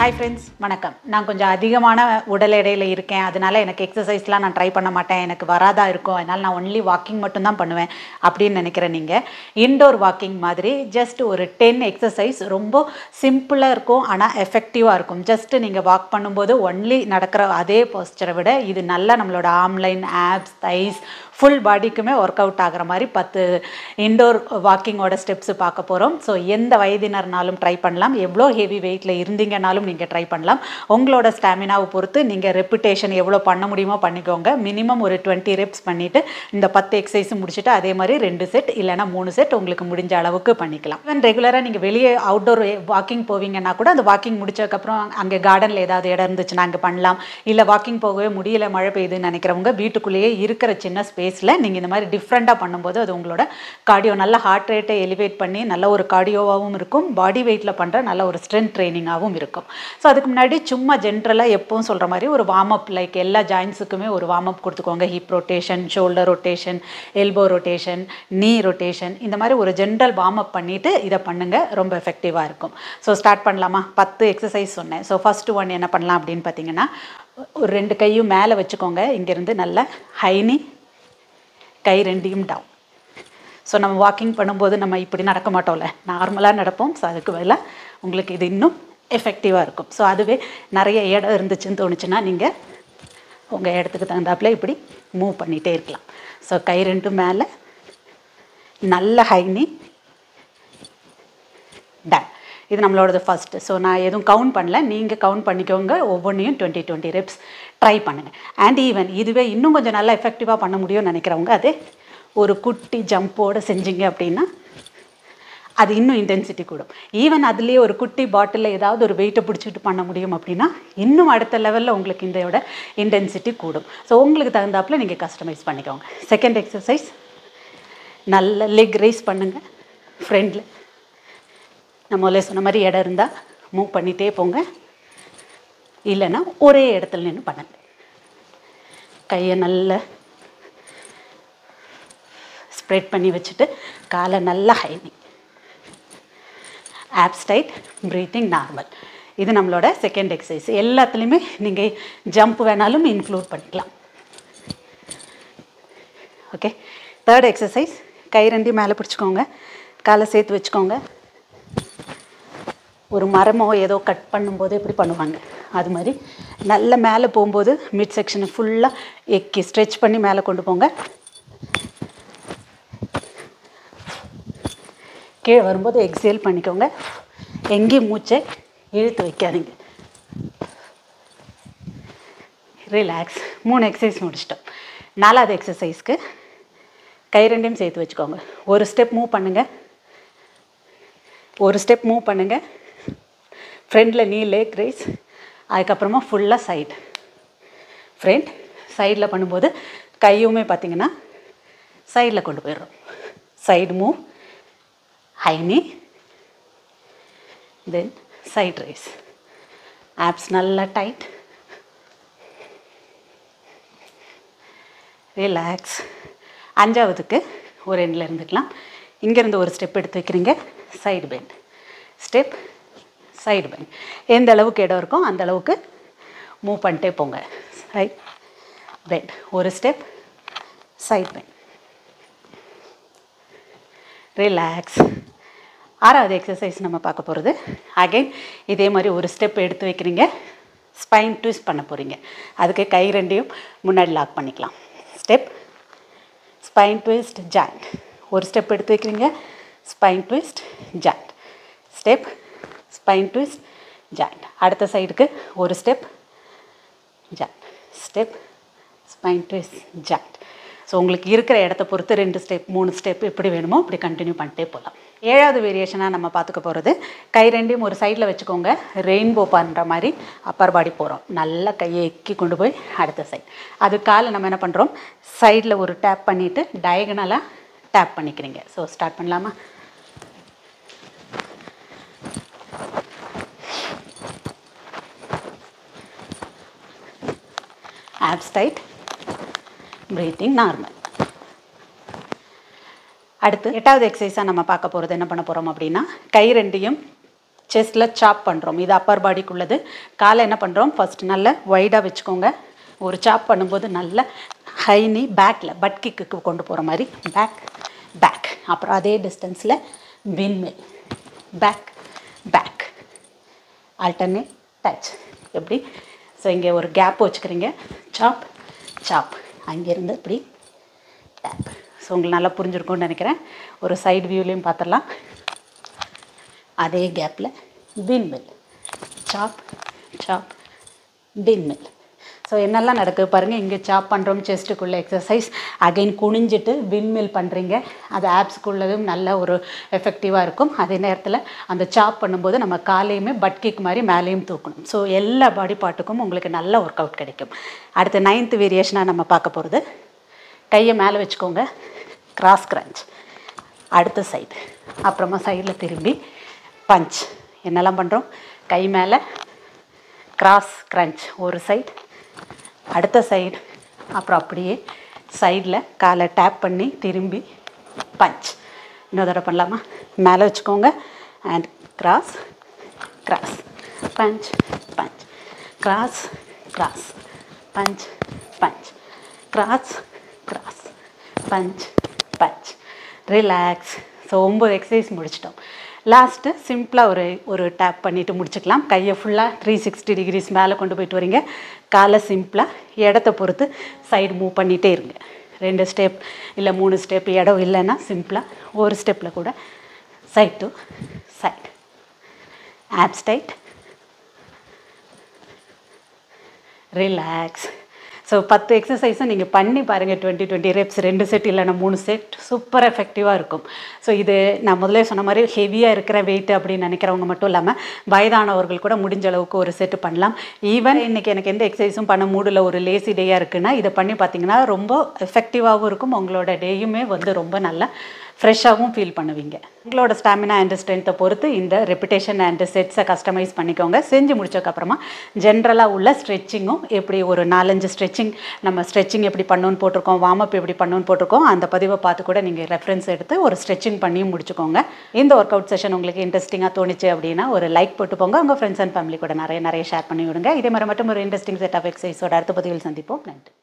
hi friends வணக்கம் நான் கொஞ்சம் அதிகமான உடல் எடையில் இருக்கேன் அதனால எனக்கு எக்ஸசைஸ்லாம் நான் ட்ரை பண்ண மாட்டேன் எனக்கு வராதா இருக்கும் அதனால் நான் ஒன்லி வாக்கிங் மட்டும்தான் பண்ணுவேன் அப்படின்னு நினைக்கிற நீங்கள் இன்டோர் வாக்கிங் மாதிரி ஜஸ்ட் ஒரு டென் எக்ஸசைஸ் ரொம்ப சிம்பிளாக இருக்கும் ஆனால் எஃபெக்டிவாக இருக்கும் ஜஸ்ட் நீங்கள் வாக் பண்ணும்போது ஒன்லி நடக்கிற அதே போஸ்டரை விட இது நல்லா நம்மளோட ஆம்லைன் ஆப்ஸ் தைஸ் ஃபுல் பாடிக்குமே ஒர்க் அவுட் ஆகிற மாதிரி பத்து இன்டோர் வாக்கிங்கோட ஸ்டெப்ஸ் பார்க்க போகிறோம் ஸோ எந்த வயதினர்னாலும் ட்ரை பண்ணலாம் எவ்வளோ ஹெவி வெயிட்டில் இருந்தீங்கனாலும் நீங்கள் ட்ரை பண்ணலாம் உங்களோட ஸ்டாமினாவை பொறுத்து நீங்கள் ரெப்புடேஷன் எவ்வளோ பண்ண முடியுமோ பண்ணிக்கோங்க மினிமம் ஒரு டுவெண்ட்டி ரெப்ஸ் பண்ணிவிட்டு இந்த பத்து எக்ஸசைஸ் முடிச்சுட்டு அதே மாதிரி ரெண்டு செட் இல்லைனா மூணு செட் உங்களுக்கு முடிஞ்ச அளவுக்கு பண்ணிக்கலாம் ஈவன் ரெகுலராக நீங்கள் வெளியே அவுட்டோர் வாக்கிங் போவீங்கன்னா கூட அந்த வாக்கிங் முடிச்சதுக்கப்புறம் அங்கே கார்டனில் ஏதாவது இடம் இருந்துச்சுன்னா அங்கே பண்ணலாம் இல்லை வாக்கிங் போகவே முடியல மழை பெய்யுதுன்னு நினைக்கிறவங்க வீட்டுக்குள்ளேயே இருக்கிற சின்ன ஸ்பேஸில் நீங்கள் இந்த மாதிரி டிஃப்ரெண்ட்டாக பண்ணும்போது அது உங்களோட கார்டியோ நல்ல ஹார்ட் ரேட்டை எலிவேட் பண்ணி நல்ல ஒரு கார்டியோவாகவும் இருக்கும் பாடி வெயிட்டில் பண்ணுற நல்ல ஒரு ஸ்ட்ரென்த் ட்ரைனிங்காகவும் இருக்கும் ஸோ அதுக்கு முன்னாடி சும்மா ஜென்ரலாக எப்பவும் சொல்கிற மாதிரி ஒரு வார்ம் அப் லைக் எல்லா ஜாயின்ஸுக்குமே ஒரு வார்ம் அப் கொடுத்துக்கோங்க hip rotation shoulder rotation elbow rotation knee rotation இந்த மாதிரி ஒரு ஜென்ரல் வார்ம் அப் பண்ணிவிட்டு இதை பண்ணுங்கள் ரொம்ப எஃபெக்டிவாக இருக்கும் ஸோ ஸ்டார்ட் பண்ணலாமா பத்து எக்ஸசைஸ் சொன்னேன் ஸோ ஃபஸ்ட்டு ஒன் என்ன பண்ணலாம் அப்படின்னு பார்த்தீங்கன்னா ஒரு ரெண்டு கையும் மேலே வச்சுக்கோங்க இங்கேருந்து நல்ல ஹைனி கை ரெண்டையும் டவுன் ஸோ நம்ம வாக்கிங் பண்ணும்போது நம்ம இப்படி நடக்க மாட்டோம்ல நார்மலாக நடப்போம் ஸோ அதுக்கு பதிலாக உங்களுக்கு இது இன்னும் எஃபெக்டிவாக இருக்கும் ஸோ அதுவே நிறைய இடம் இருந்துச்சுன்னு தோணுச்சுன்னா நீங்கள் உங்கள் இடத்துக்கு தகுந்தாப்புல இப்படி மூவ் பண்ணிகிட்டே இருக்கலாம் ஸோ கை ரெண்டும் மேலே நல்ல ஹைனி டன் இது நம்மளோடது ஃபஸ்ட்டு ஸோ நான் எதுவும் கவுண்ட் பண்ணல நீங்கள் கவுண்ட் பண்ணிக்கோங்க ஒவ்வொன்றையும் டுவெண்ட்டி டுவெண்ட்டி ரெப்ஸ் ட்ரை பண்ணுங்கள் அண்ட் ஈவன் இதுவே இன்னும் கொஞ்சம் நல்லா எஃபெக்டிவாக பண்ண முடியும்னு நினைக்கிறவங்க அதே ஒரு குட்டி ஜம்போடு செஞ்சீங்க அப்படின்னா அது இன்னும் இன்டென்சிட்டி கூடும் ஈவன் அதுலேயே ஒரு குட்டி பாட்டிலில் ஏதாவது ஒரு வெயிட்டை பிடிச்சிட்டு பண்ண முடியும் அப்படின்னா இன்னும் அடுத்த லெவலில் உங்களுக்கு இதையோட இன்டென்சிட்டி கூடும் ஸோ உங்களுக்கு தகுந்தாப்பில் நீங்கள் கஸ்டமைஸ் பண்ணிக்கோங்க செகண்ட் எக்ஸசைஸ் நல்ல லெக் ரைஸ் பண்ணுங்கள் ஃப்ரெண்டில் நம்ம முதல்ல சொன்ன மாதிரி இடம் இருந்தால் மூவ் பண்ணிகிட்டே போங்க இல்லைன்னா ஒரே இடத்துல நின்று பண்ணுங்க கையை நல்ல ஸ்ப்ரெட் பண்ணி வச்சுட்டு காலை நல்லா ஹைனிங் ஆப்ஸ் டைட் ப்ரீத்திங் நார்மல் இது நம்மளோட செகண்ட் எக்ஸசைஸ் எல்லாத்துலேயுமே நீங்கள் ஜம்ப் வேணாலும் இன்க்ளூட் பண்ணிக்கலாம் ஓகே தேர்ட் எக்ஸசைஸ் கை ரெண்டையும் மேலே பிடிச்சிக்கோங்க காலை சேர்த்து வச்சுக்கோங்க ஒரு மரமோ ஏதோ கட் பண்ணும்போது எப்படி பண்ணுவாங்க அது மாதிரி நல்ல மேலே போகும்போது மிட் செக்ஷனை ஃபுல்லாக எக்கி ஸ்ட்ரெச் பண்ணி மேலே கொண்டு போங்க கீழே வரும்போது எக்ஸேல் பண்ணிக்கோங்க எங்கேயும் மூச்சை இழுத்து வைக்காதீங்க ரிலாக்ஸ் மூணு எக்ஸசைஸ் முடிச்சிட்டோம் நாலாவது எக்ஸசைஸ்க்கு கை ரெண்டையும் சேர்த்து வச்சுக்கோங்க ஒரு ஸ்டெப் மூவ் பண்ணுங்கள் ஒரு ஸ்டெப் மூவ் பண்ணுங்கள் ஃப்ரண்டில் நீ லேக் ரைஸ் அதுக்கப்புறமா ஃபுல்லாக சைடு ஃப்ரண்ட் சைடில் பண்ணும்போது கையுமே பார்த்தீங்கன்னா சைடில் கொண்டு போயிடுறோம் side move high knee then side raise abs நல்லா டைட் ரிலாக்ஸ் அஞ்சாவதுக்கு ஒரு எண்டில் இருந்துக்கலாம் இங்கேருந்து ஒரு ஸ்டெப் எடுத்து வைக்கிறீங்க side bend step side bend எந்த அளவுக்கு இடம் இருக்கோ அந்த அளவுக்கு மூவ் பண்ணிட்டே போங்க சைட் பெண்ட் ஒரு ஸ்டெப் சைட் பெண்ட் ரிலாக்ஸ் ஆறாவது எக்ஸசைஸ் நம்ம பார்க்க போகிறது அகைன் இதே மாதிரி ஒரு ஸ்டெப் எடுத்து வைக்கிறீங்க ஸ்பைன் ட்விஸ்ட் பண்ண போகிறீங்க அதுக்கு கை ரெண்டையும் முன்னாடி லாக் பண்ணிக்கலாம் ஸ்டெப் ஸ்பைன் ட்விஸ்ட் ஜாயிண்ட் ஒரு ஸ்டெப் எடுத்து வைக்கிறீங்க spine twist joint step spine twist joint அடுத்த சைடுக்கு ஒரு step joint step spine twist joint so உங்களுக்கு இருக்கிற இடத்த பொறுத்து ரெண்டு ஸ்டெப் மூணு ஸ்டெப் எப்படி வேணுமோ அப்படி கண்டினியூ பண்ணிட்டே போகலாம் ஏழாவது வேரியேஷனாக நம்ம பார்த்துக்க போகிறது கை ரெண்டையும் ஒரு சைடில் வச்சுக்கோங்க ரெயின்போ பண்ணுற மாதிரி அப்பர் பாடி போகிறோம் நல்லா கையை எக்கி கொண்டு போய் அடுத்த சைட் அது காலை நம்ம என்ன பண்ணுறோம் சைடில் ஒரு டேப் பண்ணிவிட்டு டயகனலாக டேப் பண்ணிக்கிறீங்க ஸோ ஸ்டார்ட் பண்ணலாமா ஆப்ஸ் டைட் ப்ரீத்திங் நார்மல் அடுத்து எட்டாவது எக்ஸசைஸாக நம்ம பார்க்க போகிறது என்ன பண்ண போகிறோம் அப்படின்னா கை ரெண்டையும் செஸ்ட்டில் சாப் பண்ணுறோம் இது அப்பர் பாடிக்குள்ளது காலை என்ன பண்ணுறோம் ஃபர்ஸ்ட் நல்லா வைடாக வச்சுக்கோங்க ஒரு சாப் பண்ணும்போது நல்ல ஹைனி பேக்கில் பட் கிக்கு கொண்டு போகிற மாதிரி பேக் பேக் அப்புறம் அதே டிஸ்டன்ஸில் windmill back back alternate touch எப்படி ஸோ இங்கே ஒரு கேப் வச்சுக்கிறீங்க சாப் சாப் அங்கேருந்து இப்படி டேப் ஸோ உங்களுக்கு நல்லா புரிஞ்சிருக்கும்னு நினைக்கிறேன் ஒரு சைடு வியூலையும் பார்த்துடலாம் அதே கேப்பில் வின்மில் சாப் சாப் வின்மில் ஸோ என்னெல்லாம் நடக்குது பாருங்கள் இங்கே சாப் பண்ணுறோம் செஸ்ட்டுக்குள்ளே எக்ஸசைஸ் அகைன் குனிஞ்சிட்டு வின்மில் பண்ணுறீங்க அது ஆப்ஸ்க்குள்ளதும் நல்ல ஒரு எஃபெக்டிவாக இருக்கும் அதே நேரத்தில் அந்த சாப் பண்ணும்போது நம்ம காலையுமே பட் கிக் மாதிரி மேலேயும் தூக்கணும் ஸோ எல்லா பாடி பார்ட்டுக்கும் உங்களுக்கு நல்ல ஒர்க் அவுட் கிடைக்கும் அடுத்து நைன்த் வேரியேஷனாக நம்ம பார்க்க போகிறது கையை மேலே வச்சுக்கோங்க கிராஸ் கிரன்ச் அடுத்த சைடு அப்புறமா சைடில் திரும்பி பஞ்ச் என்னெல்லாம் பண்ணுறோம் கை மேலே கிராஸ் கிரன்ச் ஒரு சைடு அடுத்த சைடு அப்புறம் அப்படியே சைடில் காலை டேப் பண்ணி திரும்பி பஞ்ச் இன்னொரு தடவை பண்ணலாமா மேலே வச்சுக்கோங்க and cross cross punch punch cross cross punch punch cross cross punch punch relax so ஒம்பது எக்ஸசைஸ் முடிச்சிட்டோம் லாஸ்ட்டு சிம்பிளாக ஒரு ஒரு டேப் பண்ணிவிட்டு முடிச்சுக்கலாம் கையை ஃபுல்லாக த்ரீ சிக்ஸ்டி டிகிரிஸ் மேலே கொண்டு போயிட்டு வரீங்க காலை சிம்பிளாக இடத்த பொறுத்து சைடு மூவ் பண்ணிகிட்டே இருங்க ரெண்டு ஸ்டெப் இல்லை மூணு ஸ்டெப் இடம் இல்லைன்னா சிம்பிளாக ஒரு ஸ்டெப்பில் கூட side to side abs tight relax so பத்து எக்ஸசைஸும் நீங்கள் பண்ணி பாருங்கள் டுவெண்ட்டி டுவெண்ட்டி ரெப்ஸ் ரெண்டு செட் இல்லைன்னா மூணு செட் சூப்பர் எஃபெக்டிவாக இருக்கும் ஸோ இது நான் முதல்ல சொன்ன மாதிரி ஹெவியாக இருக்கிற வெயிட் அப்படின்னு நினைக்கிறவங்க மட்டும் இல்லாமல் வயதானவர்கள் கூட முடிஞ்ச அளவுக்கு ஒரு செட்டு பண்ணலாம் ஈவன் இன்றைக்கி எனக்கு எந்த எக்ஸசைஸும் பண்ண மூடில் ஒரு லேசி டேயாக இருக்குன்னா இதை பண்ணி பார்த்தீங்கன்னா ரொம்ப எஃபெக்டிவாகவும் இருக்கும் உங்களோட டேயுமே வந்து ரொம்ப நல்லா ஃப்ரெஷ்ஷாகவும் ஃபீல் பண்ணுவீங்க உங்களோட ஸ்டாமினா அண்ட் ஸ்ட்ரென்த்தை பொறுத்து இந்த ரெப்பிடேஷன் அண்ட் செட்ஸை கஸ்டமைஸ் பண்ணிக்கோங்க செஞ்சு முடிச்சதுக்கப்புறமா ஜென்ரலாக உள்ள ஸ்ட்ரெச்சிங்கும் எப்படி ஒரு நாலஞ்சு ஸ்ட்ரெச்சிங் நம்ம ஸ்ட்ரெச்சிங் எப்படி பண்ணணும்னு போட்டிருக்கோம் வார்ம் அப் எப்படி பண்ணணும்னு போட்டிருக்கோம் அந்த பதிவை பார்த்து கூட நீங்கள் ரெஃபரன்ஸ் எடுத்து ஒரு ஸ்ட்ரெச்சிங் பண்ணியும் முடிச்சுக்கோங்க இந்த ஒர்க் அவுட் செஷன் உங்களுக்கு இன்ட்ரெஸ்டிங்காக தோணுச்சு அப்படின்னா ஒரு லைக் போட்டு போங்க உங்கள் ஃப்ரெண்ட்ஸ் அண்ட் ஃபேமிலி கூட நிறைய நிறைய ஷேர் பண்ணி விடுங்க இதே மாதிரி மட்டும் ஒரு இன்ட்ரெஸ்டிங் செட் ஆஃப் எக்ஸசைஸோட அடுத்த பதிவில் சந்திப்போம் நன்றி